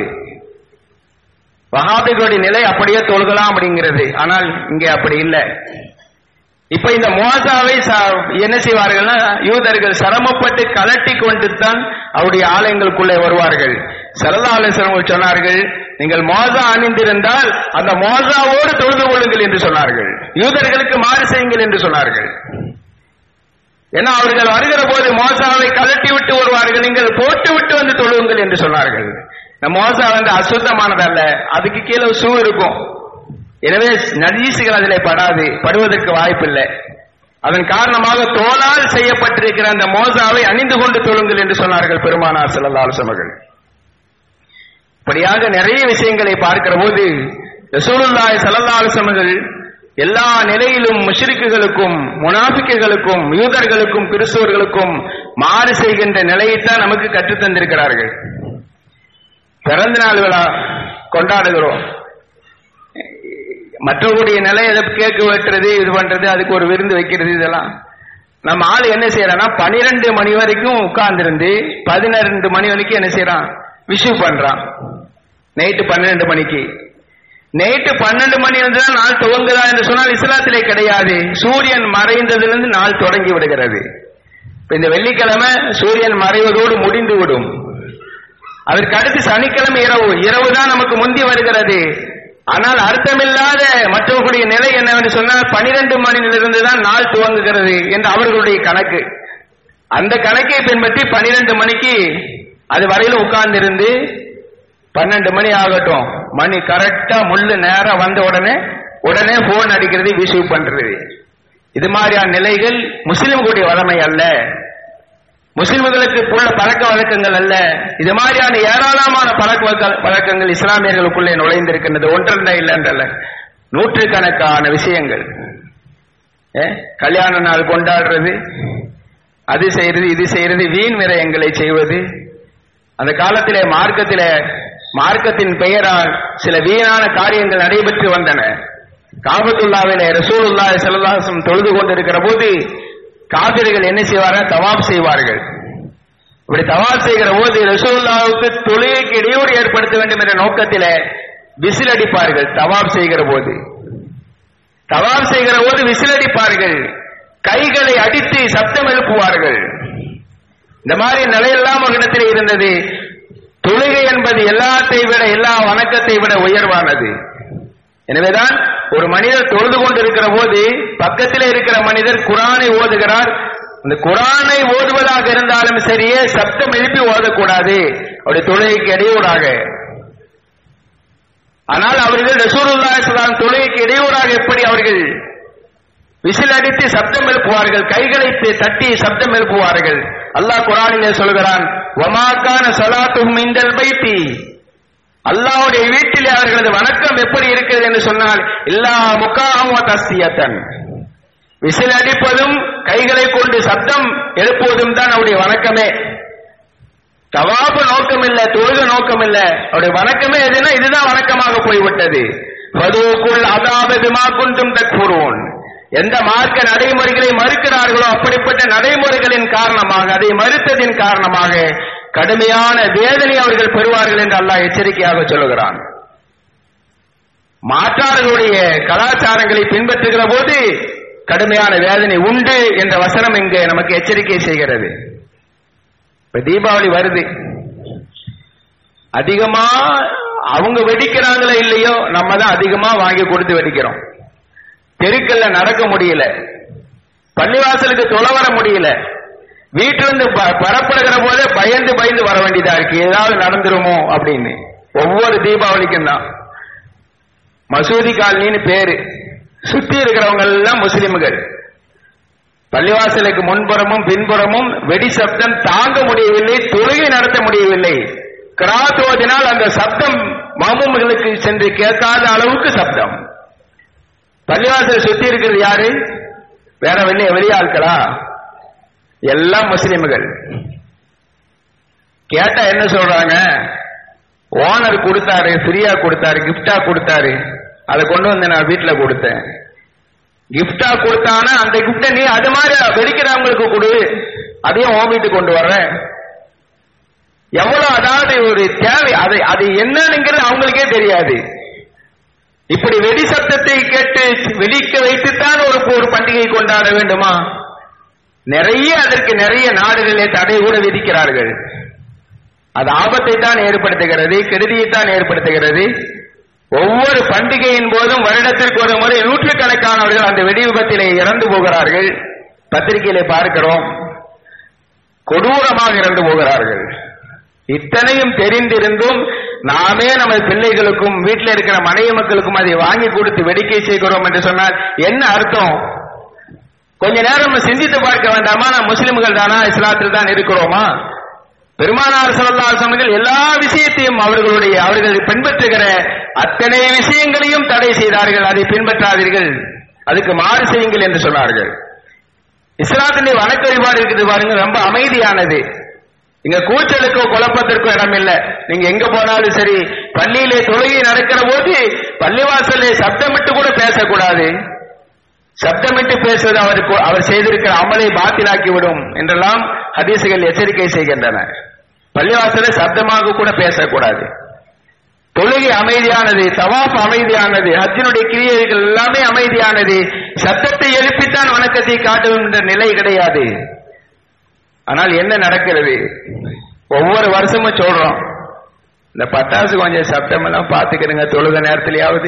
Speaker 1: வஹாபிகளுடைய நிலை அப்படியே தொழுகலாம் அப்படிங்கிறது ஆனால் இங்கே அப்படி இல்லை இப்ப இந்த மோசாவை ச- என்ன செய்வார்கள்னா யூதர்கள் சிரமப்பட்டு கலட்டி கொண்டு தான் அவருடைய ஆலயங்களுக்குள்ளே வருவார்கள் சரதாலேஸ்வரர்கள் சொன்னார்கள் நீங்கள் மோசா அணிந்திருந்தால் அந்த மோசாவோடு தொழுது கொள்ளுங்கள் என்று சொன்னார்கள் யூதர்களுக்கு மாறு செய்யுங்கள் என்று சொன்னார்கள் ஏன்னா அவர்கள் வருகிற போது மோசாவை கலட்டி விட்டு வருவார்கள் நீங்கள் போட்டு விட்டு வந்து தொழுவுங்கள் என்று சொன்னார்கள் இந்த மோசா வந்து அசுத்தமானதல்ல அதுக்கு கீழே ஷூ இருக்கும் எனவே நஜீசுகள் அதிலே படாது படுவதற்கு வாய்ப்பில்லை அதன் காரணமாக தோலால் செய்யப்பட்டிருக்கிற அந்த மோசாவை அணிந்து கொண்டு தொழுங்கள் என்று சொன்னார்கள் பெருமானார் செல்லல்லால் அவர்கள் இப்படியாக நிறைய விஷயங்களை பார்க்கிற போது ரசூலுல்லாஹி ஸல்லல்லாஹு அலைஹி வஸல்லம் எல்லா நிலையிலும் முஷ்ரிக்குகளுக்கும் முனாஃபிக்குகளுக்கும் யூதர்களுக்கும் கிறிஸ்தவர்களுக்கும் மாறு செய்கின்ற நிலையைத்தான் நமக்கு கற்றுத் தந்திருக்கிறார்கள் பிறந்த நாள் விழா கொண்டாடுகிறோம் மற்றவர்களுடைய நிலை எதை கேக்கு வெட்டுறது இது பண்றது அதுக்கு ஒரு விருந்து வைக்கிறது இதெல்லாம் நம்ம ஆள் என்ன செய்யறான்னா பனிரெண்டு மணி வரைக்கும் உட்கார்ந்திருந்து பதினெண்டு மணி வரைக்கும் என்ன செய்யறான் விஷு பண்றான் நைட்டு பன்னிரெண்டு மணிக்கு நைட்டு பன்னெண்டு மணி வந்து நாள் துவங்குதா என்று சொன்னால் இஸ்லாத்திலே கிடையாது சூரியன் மறைந்ததிலிருந்து நாள் தொடங்கி விடுகிறது இப்ப இந்த வெள்ளிக்கிழமை சூரியன் மறைவதோடு முடிந்து விடும் அதற்கு அடுத்து சனிக்கிழமை இரவு இரவு தான் நமக்கு முந்தி வருகிறது ஆனால் அர்த்தமில்லாத மற்றவர்களுடைய நிலை என்னவென்று சொன்னால் பனிரெண்டு மணியிலிருந்து தான் நாள் துவங்குகிறது என்று அவர்களுடைய கணக்கு அந்த கணக்கை பின்பற்றி பனிரெண்டு மணிக்கு அது வரையிலும் உட்கார்ந்திருந்து பன்னெண்டு மணி ஆகட்டும் மணி கரெக்டா முள்ளு நேரம் வந்த உடனே உடனே போன் அடிக்கிறது விஷு பண்றது இது மாதிரியான நிலைகள் முஸ்லிம்களுடைய வளமை அல்ல முஸ்லிம்களுக்கு உள்ள பழக்க வழக்கங்கள் அல்ல இது மாதிரியான ஏராளமான பழக்க வழக்க- வழக்கங்கள் இஸ்லாமியர்களுக்குள்ளே நுழைந்திருக்கின்றது ஒன்றல்ல இல்லைன்றல்ல நூற்றுக்கணக்கான விஷயங்கள் ஏ, கல்யாண நாள் கொண்டாடுறது அது செய்யறது இது செய்யறது வீண் விரயங்களை செய்வது அந்த காலத்திலே மார்க்கத்திலே மார்க்கத்தின் பெயரால் சில வீணான காரியங்கள் நடைபெற்று வந்தன காபத்துல்லாவிலே ரசூலுல்லாஹி ஸல்லல்லாஹு அலைஹி வஸல்லம் தொழுது கொண்டிருக்கிற போது காபிர்கள் என்ன செய்வார்கள் தவாப் செய்வார்கள் இப்படி தவாப் செய்கிற போது ரசூலுல்லாவுக்கு தொழுகைக்கு இடையூறு ஏற்படுத்த வேண்டும் என்ற நோக்கத்திலே விசில் அடிப்பார்கள் தவாப் செய்கிற போது தவாப் செய்கிற போது விசில் அடிப்பார்கள் கைகளை அடித்து சப்தம் எழுப்புவார்கள் இந்த மாதிரி நிலையெல்லாம் அவர்களிடத்தில் இருந்தது தொழுகை என்பது எல்லாத்தை விட எல்லா வணக்கத்தை விட உயர்வானது எனவேதான் ஒரு மனிதர் தொழுது கொண்டிருக்கிற போது பக்கத்தில் இருக்கிற மனிதர் குரானை ஓதுகிறார் இந்த குரானை ஓதுவதாக இருந்தாலும் சரியே சப்தம் எழுப்பி ஓதக்கூடாது அவருடைய தொழுகைக்கு இடையூறாக ஆனால் அவர்கள் ரசூலுல்லாஹி ஸல்லல்லாஹு தொழுகைக்கு இடையூறாக எப்படி அவர்கள் விசில் அடித்து சப்தம் எழுப்புவார்கள் கைகளை தட்டி சப்தம் எழுப்புவார்கள் அல்லாஹ் குரானிலே சொல்கிறான் வமாக்கான சலாத்தும் இந்தல் பைத்தி அல்லாஹ்வுடைய வீட்டிலே அவர்களது வணக்கம் எப்படி இருக்கிறது என்று சொன்னால் இல்லா முக்காம தஸ்தியத்தன் விசில் அடிப்பதும் கைகளை கொண்டு சப்தம் எழுப்புவதும் தான் அவருடைய வணக்கமே தவாபு நோக்கம் இல்ல தொழுக நோக்கம் இல்ல அவருடைய வணக்கமே எதுனா இதுதான் வணக்கமாக போய்விட்டது வதுவுக்குள் அதாவது மா குண்டும் தக்புரோன் எந்த மார்க்க நடைமுறைகளை மறுக்கிறார்களோ அப்படிப்பட்ட நடைமுறைகளின் காரணமாக அதை மறுத்ததின் காரணமாக கடுமையான வேதனை அவர்கள் பெறுவார்கள் என்று அல்லாஹ் எச்சரிக்கையாக சொல்லுகிறான் மாற்றார்களுடைய கலாச்சாரங்களை பின்பற்றுகிற போது கடுமையான வேதனை உண்டு என்ற வசனம் இங்கு நமக்கு எச்சரிக்கை செய்கிறது இப்ப தீபாவளி வருது அதிகமா அவங்க வெடிக்கிறாங்களோ இல்லையோ நம்ம தான் அதிகமா வாங்கி கொடுத்து வெடிக்கிறோம் தெருக்கல்ல நடக்க முடியல பள்ளிவாசலுக்கு தொலை வர முடியல வீட்டிலிருந்து பரப்படுகிற போதே பயந்து பயந்து வர வேண்டியதா இருக்கு ஏதாவது நடந்துருமோ அப்படின்னு ஒவ்வொரு தீபாவளிக்கும் தான் மசூதி காலனின்னு பேரு சுத்தி இருக்கிறவங்க எல்லாம் முஸ்லிம்கள் பள்ளிவாசலுக்கு முன்புறமும் பின்புறமும் வெடி சப்தம் தாங்க முடியவில்லை தொழுகை நடத்த முடியவில்லை கிராத் ஓதினால் அந்த சப்தம் மாமும்களுக்கு சென்று கேட்காத அளவுக்கு சப்தம் பள்ளிவாசல் சுத்தி இருக்கிறது யாரு வேற வெளிய வெளியாட்களா எல்லாம் முஸ்லிம்கள் கேட்டா என்ன சொல்றாங்க ஓனர் கொடுத்தாரு ஃப்ரீயா கொடுத்தாரு கிஃப்டா கொடுத்தாரு அதை கொண்டு வந்து நான் வீட்டுல கொடுத்தேன் கிஃப்டா கொடுத்தானா அந்த கிஃப்ட நீ அது மாதிரி வெடிக்கிறவங்களுக்கு கொடு அதையும் உன் வீட்டுக்கு கொண்டு வர்றேன் எவ்வளவு அதாவது ஒரு தேவை அது அது என்னங்கிறது அவங்களுக்கே தெரியாது இப்படி வெடி சத்தத்தை கேட்டு வெடிக்க வைத்துத்தான் ஒரு ஒரு பண்டிகை கொண்டாட வேண்டுமா நிறைய அதற்கு நிறைய நாடுகளே தடை கூட விதிக்கிறார்கள் அது ஆபத்தை தான் ஏற்படுத்துகிறது கெடுதியை தான் ஏற்படுத்துகிறது ஒவ்வொரு பண்டிகையின் போதும் வருடத்திற்கு ஒரு முறை நூற்றுக்கணக்கானவர்கள் அந்த வெடி விபத்திலே இறந்து போகிறார்கள் பத்திரிகையிலே பார்க்கிறோம் கொடூரமாக இறந்து போகிறார்கள் இத்தனையும் தெரிந்திருந்தும் நாமே நமது பிள்ளைகளுக்கும் வீட்டில் இருக்கிற மனைவி மக்களுக்கும் அதை வாங்கி கொடுத்து வேடிக்கை செய்கிறோம் என்று சொன்னால் என்ன அர்த்தம் கொஞ்ச நேரம் நம்ம சிந்தித்து பார்க்க வேண்டாமா நாம் முஸ்லிம்கள் தானா இஸ்லாத்தில் தான் இருக்கிறோமா பெருமானார் சல்லாசனங்கள் எல்லா விஷயத்தையும் அவர்களுடைய அவர்கள் பின்பற்றுகிற அத்தனை விஷயங்களையும் தடை செய்தார்கள் அதை பின்பற்றாதீர்கள் அதுக்கு மாறு செய்யுங்கள் என்று சொன்னார்கள் இஸ்லாத்தினுடைய வணக்க வழிபாடு இருக்குது பாருங்க ரொம்ப அமைதியானது இங்க கூச்சலுக்கோ குழப்பத்திற்கோ இடம் இல்ல நீங்க எங்க போனாலும் சரி பள்ளியிலே தொழுகை நடக்கிற போது பள்ளிவாசலே சப்தமிட்டு கூட பேசக்கூடாது சப்தமிட்டு பேசுவது அவருக்கு அவர் செய்திருக்கிற அமலை பாத்திலாக்கி விடும் என்றெல்லாம் ஹதீசுகள் எச்சரிக்கை செய்கின்றன பள்ளிவாசல சப்தமாக கூட பேசக்கூடாது தொழுகை அமைதியானது தவாப் அமைதியானது ஹஜ்ஜினுடைய கிரியைகள் எல்லாமே அமைதியானது சத்தத்தை எழுப்பித்தான் வணக்கத்தை காட்டும் என்ற நிலை கிடையாது ஆனால் என்ன நடக்கிறது ஒவ்வொரு வருஷமும் சொல்றோம் இந்த பட்டாசு கொஞ்சம் சப்தம் எல்லாம் பாத்துக்கிறீங்க தொழுக நேரத்திலேயாவது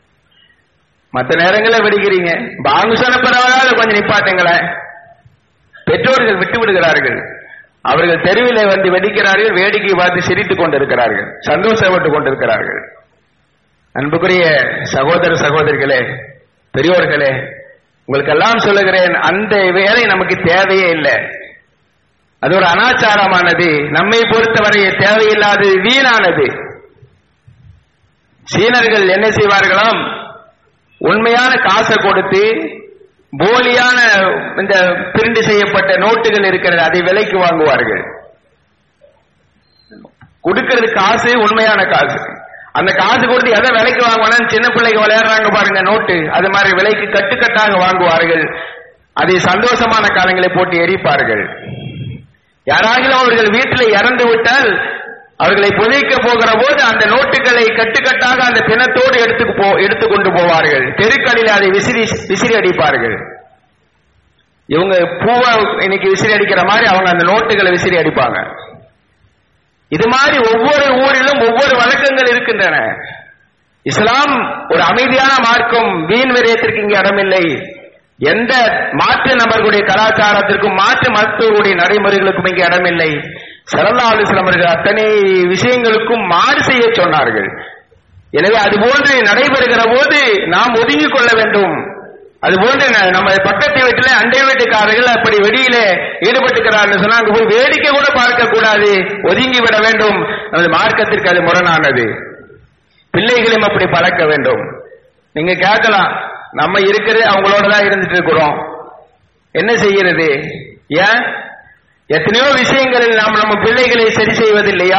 Speaker 1: மற்ற நேரங்களில் வெடிக்கிறீங்க பாங்கு சொன்ன பிறகு கொஞ்சம் நிப்பாட்டுங்களேன் பெற்றோர்கள் விட்டு விடுகிறார்கள் அவர்கள் தெருவிலே வந்து வெடிக்கிறார்கள் வேடிக்கை பார்த்து சிரித்துக் கொண்டிருக்கிறார்கள் சந்தோஷப்பட்டுக் கொண்டிருக்கிறார்கள் அன்புக்குரிய சகோதர சகோதரிகளே பெரியோர்களே உங்களுக்கெல்லாம் சொல்லுகிறேன் அந்த வேலை நமக்கு தேவையே இல்லை அது ஒரு அனாச்சாரமானது நம்மை பொறுத்தவரை தேவையில்லாதது வீணானது சீனர்கள் என்ன செய்வார்களாம் உண்மையான காசை கொடுத்து போலியான இந்த பிரிண்ட் செய்யப்பட்ட நோட்டுகள் இருக்கிறது அதை விலைக்கு வாங்குவார்கள் கொடுக்கிறது காசு உண்மையான காசு அந்த காசு கொடுத்து எதை விலைக்கு வாங்குவானா சின்ன பிள்ளைங்க விளையாடுறாங்க பாருங்க நோட்டு அது மாதிரி விலைக்கு கட்டுக்கட்டாக வாங்குவார்கள் அதை சந்தோஷமான காலங்களை போட்டு எரிப்பார்கள் யாராகிலும் அவர்கள் வீட்டில் இறந்து விட்டால் அவர்களை புதைக்க போகிற போது அந்த நோட்டுகளை கட்டுக்கட்டாக அந்த பிணத்தோடு எடுத்து போ எடுத்துக்கொண்டு போவார்கள் தெருக்களில் அதை விசிறி விசிறி அடிப்பார்கள் இவங்க பூவை இன்னைக்கு விசிறி அடிக்கிற மாதிரி அவங்க அந்த நோட்டுகளை விசிறி அடிப்பாங்க இது மாதிரி ஒவ்வொரு ஊரிலும் ஒவ்வொரு வழக்கங்கள் இருக்கின்றன இஸ்லாம் ஒரு அமைதியான மார்க்கம் வீண் விரயத்திற்கு இங்கே இடமில்லை எந்த மாற்று நபர்களுடைய கலாச்சாரத்திற்கும் மாற்று மருத்துவருடைய நடைமுறைகளுக்கும் இங்கே இடமில்லை சரல்லா அலுவலம் அவர்கள் அத்தனை விஷயங்களுக்கும் மாறு செய்ய சொன்னார்கள் எனவே அது போன்று நடைபெறுகிற போது நாம் ஒதுங்கிக் கொள்ள வேண்டும் அது போன்று ந- நம்ம பக்கத்து வீட்டுல அண்டை வீட்டுக்காரர்கள் அப்படி வெடியில ஈடுபட்டுக்கிறார்கள் சொன்னா அங்க போய் வேடிக்கை கூட பார்க்க கூடாது ஒதுங்கி விட வேண்டும் நமது மார்க்கத்திற்கு அது முரணானது பிள்ளைகளையும் அப்படி பழக்க வேண்டும் நீங்க கேட்கலாம் நம்ம இருக்கிறது அவங்களோட தான் இருந்துட்டு இருக்கிறோம் என்ன செய்யறது ஏன் எத்தனையோ விஷயங்களில் நாம் நம்ம பிள்ளைகளை சரி செய்வதில்லையா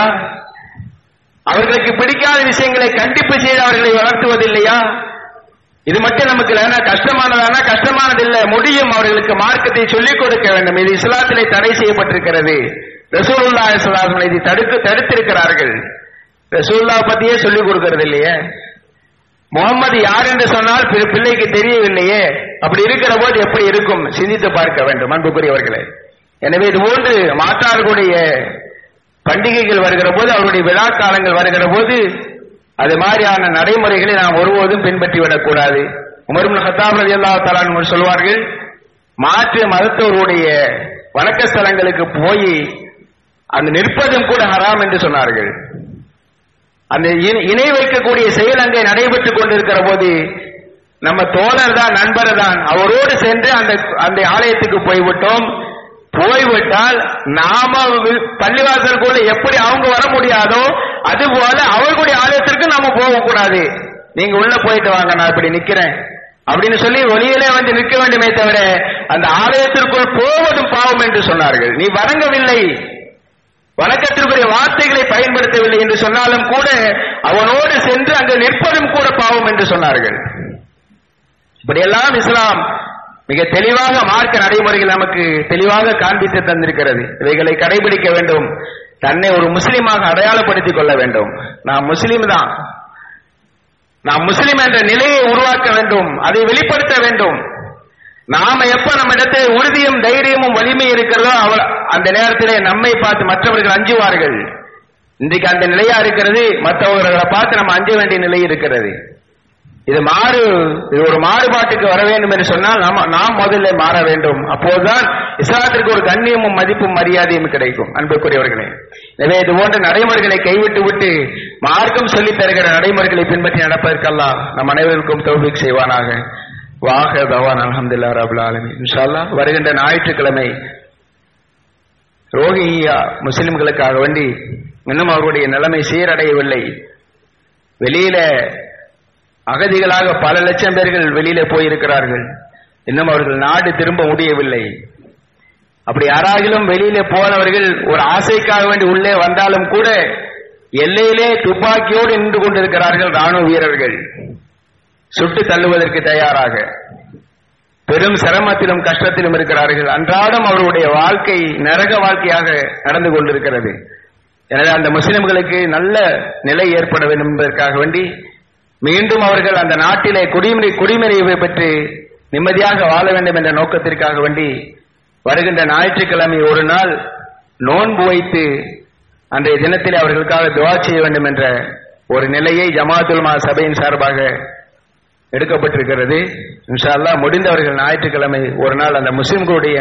Speaker 1: அவர்களுக்கு பிடிக்காத விஷயங்களை கண்டிப்பு செய்து அவர்களை வளர்த்துவதில்லையா இது மட்டும் நமக்கு இல்லைன்னா கஷ்டமானதானா கஷ்டமானது இல்ல முடியும் அவர்களுக்கு மார்க்கத்தை சொல்லிக் கொடுக்க வேண்டும் இது இஸ்லாத்திலே தடை செய்யப்பட்டிருக்கிறது ரசூலுல்லா இஸ்லாம் இதை தடுத்து தடுத்திருக்கிறார்கள் ரசூல்லா பத்தியே சொல்லிக் கொடுக்கிறது இல்லையே முகம்மது யார் என்று சொன்னால் பி- பிள்ளைக்கு தெரியவில்லையே அப்படி இருக்கிற போது எப்படி இருக்கும் சிந்தித்து பார்க்க வேண்டும் அன்புக்குரியவர்களே எனவே இது போன்று மாற்றார்களுடைய பண்டிகைகள் வருகிற போது அவருடைய விழா காலங்கள் வருகிற போது அது மாதிரியான நடைமுறைகளை நாம் ஒருபோதும் பின்பற்றி விடக்கூடாது உமரும் ஹத்தாப் ரதி அல்லா சொல்வார்கள் மாற்று மதத்தவருடைய வணக்க ஸ்தலங்களுக்கு போய் அங்கு நிற்பதும் கூட ஹராம் என்று சொன்னார்கள் அந்த இணை- இணை வைக்கக்கூடிய செயல் அங்கே நடைபெற்றுக் கொண்டிருக்கிற போது நம்ம தோழர் தான் நண்பர் தான் அவரோடு சென்று அந்த அந்த ஆலயத்துக்கு போய்விட்டோம் போய்விட்டால் நாம வி- பள்ளிவாசலுக்குள்ள எப்படி அவங்க வர முடியாதோ அதுபோல அவர்களுடைய ஆலயத்திற்கு நாம போகக்கூடாது நீங்க உள்ள போயிட்டு வாங்க நான் இப்படி நிக்கிறேன் அப்படின்னு சொல்லி வெளியிலே வந்து நிற்க வேண்டுமே தவிர அந்த ஆலயத்திற்குள் போவதும் பாவம் என்று சொன்னார்கள் நீ வணங்கவில்லை வணக்கத்திற்குரிய வார்த்தைகளை பயன்படுத்தவில்லை என்று சொன்னாலும் கூட அவனோடு சென்று அங்கு நிற்பதும் கூட பாவம் என்று சொன்னார்கள் இப்படியெல்லாம் இஸ்லாம் மிக தெளிவாக மார்க்க நடைமுறைகள் நமக்கு தெளிவாக காண்பித்து தந்திருக்கிறது இவைகளை கடைபிடிக்க வேண்டும் தன்னை ஒரு முஸ்லீமாக அடையாளப்படுத்திக் கொள்ள வேண்டும் நான் முஸ்லீம் தான் நாம் முஸ்லிம் என்ற நிலையை உருவாக்க வேண்டும் அதை வெளிப்படுத்த வேண்டும் நாம எப்ப நம்ம இடத்துல உறுதியும் தைரியமும் வலிமை இருக்கிறதோ அவ அந்த நேரத்திலே நம்மை பார்த்து மற்றவர்கள் அஞ்சுவார்கள் இன்றைக்கு அந்த நிலையா இருக்கிறது மற்றவர்களை பார்த்து நம்ம அஞ்ச வேண்டிய நிலை இருக்கிறது இது மாறு இது ஒரு மாறுபாட்டுக்கு வர வேண்டும் என்று சொன்னால் நாம நாம் முதல்ல மாற வேண்டும் அப்போதுதான் இஸ்லாத்திற்கு ஒரு கண்ணியமும் மதிப்பும் மரியாதையும் கிடைக்கும் அன்புக்குரியவர்களே எனவே இது போன்ற நடைமுறைகளை கைவிட்டு விட்டு மார்க்கம் சொல்லித் தருகிற நடைமுறைகளை பின்பற்றி நடப்பதற்கெல்லாம் நம் அனைவருக்கும் தௌபிக் செய்வானாக வாக தவான் அலமதுல்லா ரபுல் ஆலமி இன்ஷால்லா வருகின்ற ஞாயிற்றுக்கிழமை ரோஹிங்கியா முஸ்லிம்களுக்காக வேண்டி இன்னும் அவருடைய நிலைமை சீரடையவில்லை வெளியில அகதிகளாக பல லட்சம் பேர்கள் வெளியில போயிருக்கிறார்கள் இன்னும் அவர்கள் நாடு திரும்ப முடியவில்லை அப்படி யாராகிலும் வெளியில போனவர்கள் ஒரு ஆசைக்காக வேண்டி உள்ளே வந்தாலும் கூட எல்லையிலே துப்பாக்கியோடு நின்று கொண்டிருக்கிறார்கள் ராணுவ வீரர்கள் சுட்டு தள்ளுவதற்கு தயாராக பெரும் சிரமத்திலும் கஷ்டத்திலும் இருக்கிறார்கள் அன்றாடம் அவருடைய வாழ்க்கை நரக வாழ்க்கையாக நடந்து கொண்டிருக்கிறது எனவே அந்த முஸ்லிம்களுக்கு நல்ல நிலை ஏற்பட வேண்டும் என்பதற்காக வேண்டி மீண்டும் அவர்கள் அந்த நாட்டிலே குடியுரிமை குடிமுறையை பெற்று நிம்மதியாக வாழ வேண்டும் என்ற நோக்கத்திற்காக வேண்டி வருகின்ற ஞாயிற்றுக்கிழமை ஒரு நாள் நோன்பு வைத்து அன்றைய தினத்திலே அவர்களுக்காக துவா செய்ய வேண்டும் என்ற ஒரு நிலையை ஜமாத்துல் மா சபையின் சார்பாக எடுக்கப்பட்டிருக்கிறது இன்ஷா அல்லாஹ் முடிந்தவர்கள் ஞாயிற்றுக்கிழமை ஒரு நாள் அந்த முஸ்லிம்களுடைய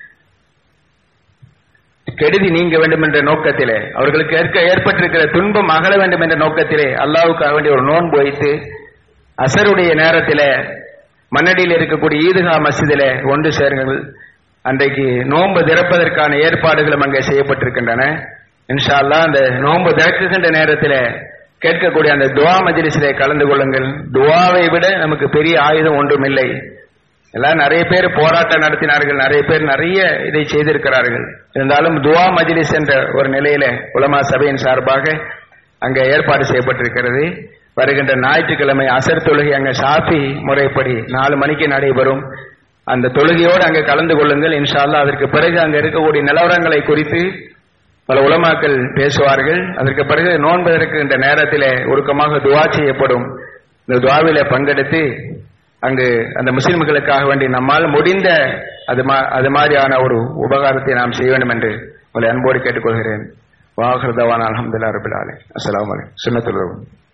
Speaker 1: கெடுதி நீங்க வேண்டும் என்ற நோக்கத்திலே அவர்களுக்கு ஏற்க ஏற்பட்டிருக்கிற துன்பம் அகல வேண்டும் என்ற நோக்கத்திலே அல்லாவுக்காக வேண்டிய ஒரு நோன்பு வைத்து அசருடைய நேரத்திலே மன்னடியில் இருக்கக்கூடிய ஈதுகா மஸ்ஜிதிலே ஒன்று சேருங்கள் அன்றைக்கு நோன்பு திறப்பதற்கான ஏற்பாடுகளும் அங்கே செய்யப்பட்டிருக்கின்றன இன்ஷா அல்லாஹ் அந்த நோன்பு திறக்குகின்ற நேரத்திலே கேட்கக்கூடிய அந்த துவா மஜ்லிஸிலே கலந்து கொள்ளுங்கள் துவாவை விட நமக்கு பெரிய ஆயுதம் ஒன்றும் இல்லை எல்லாம் நிறைய பேர் போராட்டம் நடத்தினார்கள் நிறைய பேர் நிறைய இதை செய்திருக்கிறார்கள் இருந்தாலும் துவா மஜ்லிஸ் என்ற ஒரு நிலையில உலமா சபையின் சார்பாக அங்க ஏற்பாடு செய்யப்பட்டிருக்கிறது வருகின்ற ஞாயிற்றுக்கிழமை அசர் தொழுகை அங்க ஷாஃபி முறைப்படி நாலு மணிக்கு நடைபெறும் அந்த தொழுகையோடு அங்க கலந்து கொள்ளுங்கள் இன்ஷா அல்லாஹ் அதற்கு பிறகு அங்க இருக்கக்கூடிய நிலவரங்களை குறித்து பல உலமாக்கள் பேசுவார்கள் அதற்கு பிறகு நோன்பதற்கு இந்த நேரத்திலே உருக்கமாக துவா செய்யப்படும் இந்த துவாவில பங்கெடுத்து அங்கு அந்த முஸ்லிம்களுக்காக வேண்டி நம்மால் முடிந்த அது மா அது மாதிரியான ஒரு உபகாரத்தை நாம் செய்ய வேண்டும் என்று உங்களை அன்போடு கேட்டுக்கொள்கிறேன் வாஹர்தவான் அலமதுல்லா ரபில் அலி அஸ்லாம் வலைக்கம் சுன்னத்துல்